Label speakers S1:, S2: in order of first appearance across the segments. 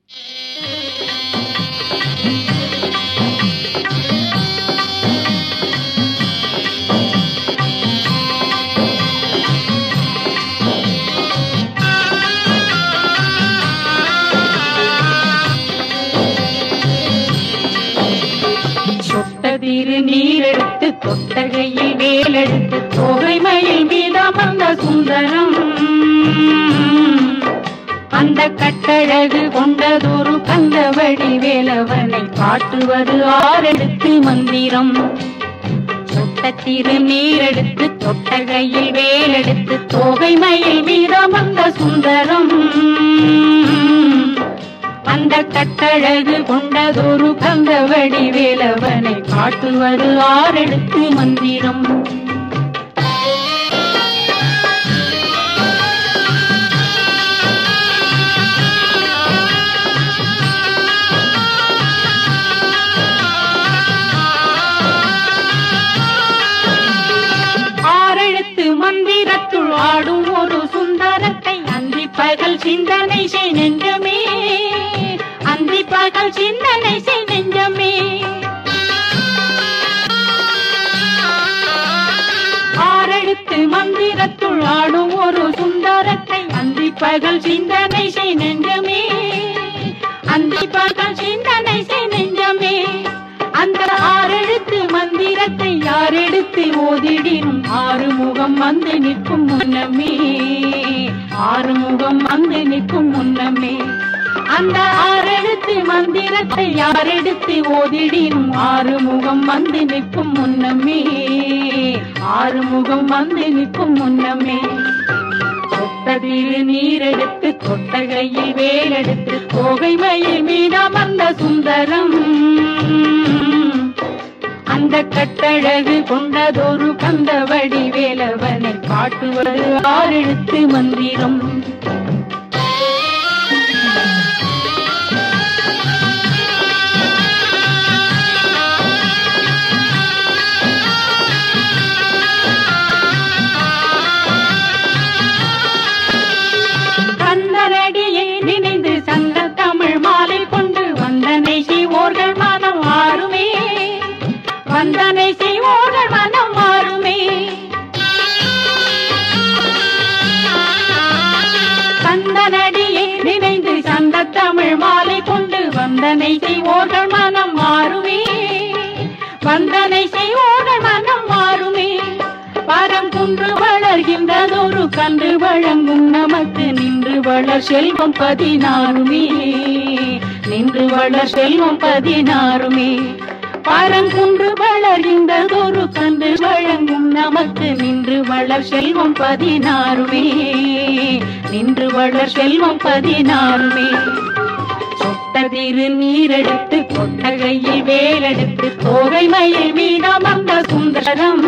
S1: சொட்டதிரு நீரெடுத்து கொட்டகையில் வேலெடுத்து தோகை மயில் மீதமர்ந்த சுந்தரம் அந்த கட்டழகு கொண்டதொரு கந்தவடி வேலவனை காட்டுவது ஆரெடுத்து மந்திரம் சொட்டத்திரு நீரெடுத்து தொட்டகையில் வேலெடுத்து தோகை மயில் மீதமர்ந்த சுந்தரம் அந்த கட்டழகு கொண்டதொரு கந்தவடி வேலவனை காட்டுவது ஆரெடுத்து மந்திரம் ஆரெழுத்து மந்திரத்துள் ஆடும் ஒரு சுந்தரத்தை அந்தி பகல் சிந்தனை செய் நெஞ்சமே அந்தி பகல் சிந்தனை செய் நெஞ்சமே ஆரெழுத்து மந்திரத்துள் ஆடும் ஒரு சுந்தரத்தை அந்தி பகல் சிந்தனை செய் நெஞ்சமே அந்தி பகல் சிந்தனை செய் நெஞ்சமே அந்த ஆறெழுத்து மந்திரத்தை யாரெடுத்து ஓதிடினும் ஆறுமுகம் வந்து நிற்கும் முன்னமே ஆறுமுகம் வந்து நிற்கும் முன்னமே அந்த ஆறெழுத்து மந்திரத்தை யாரெடுத்து ஓதிடினும் ஆறுமுகம் வந்து நிற்கும் முன்னமே ஆறுமுகம் வந்து நிற்கும் முன்னமே தொட்டதில் நீரெடுத்து தொட்டகையில் வேலெடுத்து கோகை மயில் மீதமர்ந்த சுந்தரம் அந்த கட்டழகு கொண்டதொரு கந்தவடி வேலவனை காட்டுவது ஆறெழுத்து மந்திரம் கந்தனடியை நினைந்து சங்க தமிழ் மாலை கொண்டு வந்தனை செய்வோர்கள் மனம் மாறுமே வந்தனை செய்வோர்கள் மனம் மாறுமே கந்தனடியை நினைந்து சங்க தமிழ் மாலை கொண்டு வந்தனை செய்வோர்கள் மனம் மாறுமே வந்தனை செய்வோர்கள் மனம் மாறுமே பரம் குன்று வளர்கின்றதொரு கன்று வழங்கும் நமக்கு நின்று வளர் செல்வம் பதினாறுமே நின்று வளர் செல்வம் பதினாறுமே பரங்குன்று வளர்கின்றதொரு கன்று வழங்கும் நமக்கு நின்று வளர் செல்வம் பதினாறுமே நின்று வளர் செல்வம் பதினாறுமே சொட்டதிரு நீரெடுத்து கொட்டகையில் வேலெடுத்து தோகை மயில் மீதமர்ந்த சுந்தரம்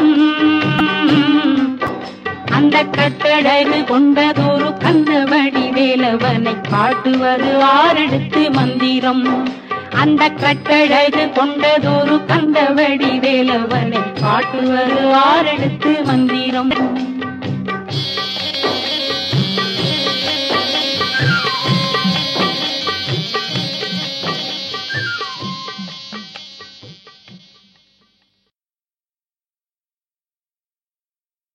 S1: அந்த கட்டழகு கொண்டதொரு கந்தவடி வேலவனை காட்டுவது ஆரெடுத்து மந்திரம் அந்த கட்டழகு கொண்டதொரு கந்தவடி வேலவனை காட்டுவது ஆரெடுத்து மந்திரம்